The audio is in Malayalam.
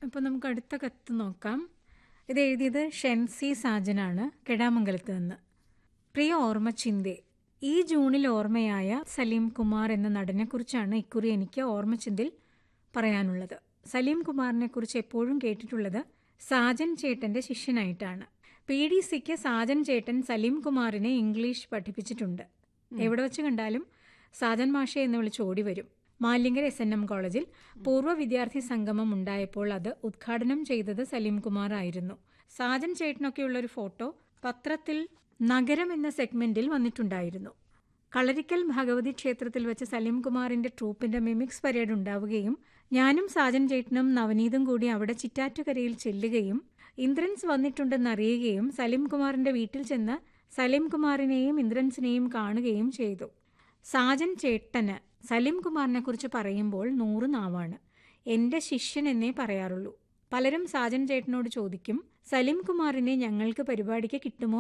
അപ്പോൾ നമുക്ക് അടുത്ത കത്ത് നോക്കാം ഇത് എഴുതിയത് ഷെൻസി സാജനാണ് കെടാമംഗലത്ത് നിന്ന് പ്രിയ ഓർമ്മ ചിന്തേ ഈ ജൂണിൽ ഓർമ്മയായ സലീം കുമാർ എന്ന നടനെക്കുറിച്ചാണ് ഇക്കുറി എനിക്ക് ഓർമ്മച്ചിന്തിൽ പറയാനുള്ളത് സലീം കുമാറിനെ കുറിച്ച് എപ്പോഴും കേട്ടിട്ടുള്ളത് സാജൻ ചേട്ടന്റെ ശിഷ്യനായിട്ടാണ് പി ഡി സിക്ക് സാജൻ ചേട്ടൻ സലീം കുമാറിനെ ഇംഗ്ലീഷ് പഠിപ്പിച്ചിട്ടുണ്ട് എവിടെ വെച്ച് കണ്ടാലും സാജൻ മാഷെ എന്ന് വിളിച്ച് ഓടി വരും മാലിങ്കര എസ് എൻ എം കോളേജിൽ പൂർവ്വ വിദ്യാർത്ഥി സംഗമം ഉണ്ടായപ്പോൾ അത് ഉദ്ഘാടനം ചെയ്തത് സലീം കുമാർ ആയിരുന്നു സാജൻ ചേട്ടനൊക്കെയുള്ള ഒരു ഫോട്ടോ പത്രത്തിൽ നഗരം എന്ന സെഗ്മെന്റിൽ വന്നിട്ടുണ്ടായിരുന്നു കളരിക്കൽ ഭഗവതി ക്ഷേത്രത്തിൽ വെച്ച് സലീം കുമാറിന്റെ ട്രൂപ്പിന്റെ മിമിക്സ് പരേഡ് ഉണ്ടാവുകയും ഞാനും സാജൻ ചേട്ടനും നവനീതും കൂടി അവിടെ ചിറ്റാറ്റുകരയിൽ ചെല്ലുകയും ഇന്ദ്രൻസ് വന്നിട്ടുണ്ടെന്ന് അറിയുകയും സലീം കുമാറിന്റെ വീട്ടിൽ ചെന്ന് സലീം കുമാറിനെയും ഇന്ദ്രൻസിനെയും കാണുകയും ചെയ്തു സാജൻ ചേട്ടന് സലീം കുമാറിനെ കുറിച്ച് പറയുമ്പോൾ നൂറ് നാവാണ് എന്റെ ശിഷ്യൻ എന്നേ പറയാറുള്ളൂ പലരും സാജൻ ചേട്ടനോട് ചോദിക്കും സലീം കുമാറിനെ ഞങ്ങൾക്ക് പരിപാടിക്ക് കിട്ടുമോ